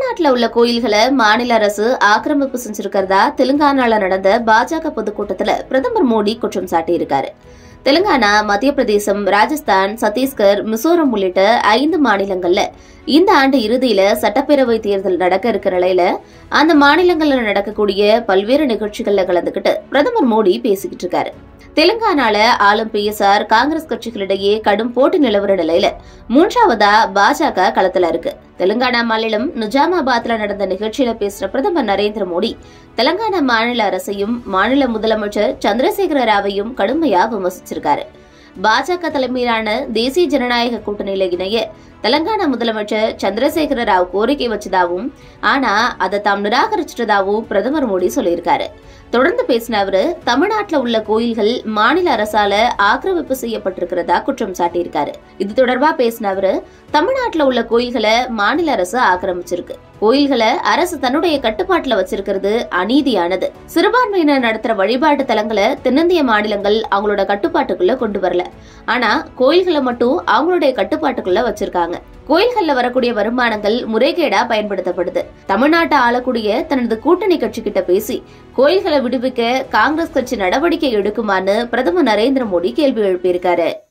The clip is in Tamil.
தமிழ்நாட்டுல உள்ள கோயில்களை மாநில அரசு ஆக்கிரமிப்பு செஞ்சிருக்கிறதா தெலுங்கானால நடந்த பாஜக பொதுக்கூட்டத்துல பிரதமர் மோடி குற்றம் சாட்டியிருக்காரு தெலுங்கானா மத்திய பிரதேசம் ராஜஸ்தான் சத்தீஸ்கர் மிசோரம் உள்ளிட்ட ஐந்து மாநிலங்கள்ல இந்த ஆண்டு இறுதியில சட்டப்பேரவை தேர்தல் நடக்க இருக்கிற நிலையில அந்த மாநிலங்கள்ல நடக்கக்கூடிய பல்வேறு நிகழ்ச்சிகள்ல கலந்துகிட்டு பிரதமர் மோடி பேசிக்கிட்டு இருக்காரு தெலுங்கானால ஆளும் பிஎஸ்ஆர் காங்கிரஸ் கட்சிகளிடையே கடும் போட்டி நிலவர நிலையில மூன்றாவதா பாஜக களத்துல இருக்கு தெலுங்கானா மாநிலம் நிஜாமாபாத்ல நடந்த நிகழ்ச்சியில பேசுற பிரதமர் நரேந்திர மோடி தெலங்கானா மாநில அரசையும் மாநில முதலமைச்சர் சந்திரசேகர ராவையும் கடுமையா விமர்சிச்சிருக்காரு பாஜக தலைமையிலான தேசிய ஜனநாயக கூட்டணியில இணைய தெலங்கானா முதலமைச்சர் சந்திரசேகர ராவ் கோரிக்கை வச்சதாவும் ஆனா அதை தாம் நிராகரிச்சிட்டதாவும் பிரதமர் மோடி சொல்லியிருக்காரு தொடர்ந்து பேசின அவரு தமிழ்நாட்டுல உள்ள கோயில்கள் மாநில அரசால ஆக்கிரமிப்பு செய்யப்பட்டிருக்கிறதா குற்றம் சாட்டியிருக்காரு இது தொடர்பா பேசின அவரு தமிழ்நாட்டுல உள்ள கோயில்களை மாநில அரசு ஆக்கிரமிச்சிருக்கு கோயில்களை அரசு தன்னுடைய கட்டுப்பாட்டுல வச்சிருக்கிறது அநீதியானது சிறுபான்மையினர் நடத்துற வழிபாட்டு தலங்களை தென்னிந்திய மாநிலங்கள் அவங்களோட கட்டுப்பாட்டுக்குள்ள கொண்டு வரல ஆனா கோயில்களை மட்டும் அவங்களுடைய கட்டுப்பாட்டுக்குள்ள வச்சிருக்காங்க கோயில்கள்ல வரக்கூடிய வருமானங்கள் முறைகேடா பயன்படுத்தப்படுது தமிழ்நாட்டை ஆளக்கூடிய தனது கூட்டணி கட்சி கிட்ட பேசி கோயில்களை விடுவிக்க காங்கிரஸ் கட்சி நடவடிக்கை எடுக்குமான்னு பிரதமர் நரேந்திர மோடி கேள்வி எழுப்பியிருக்காரு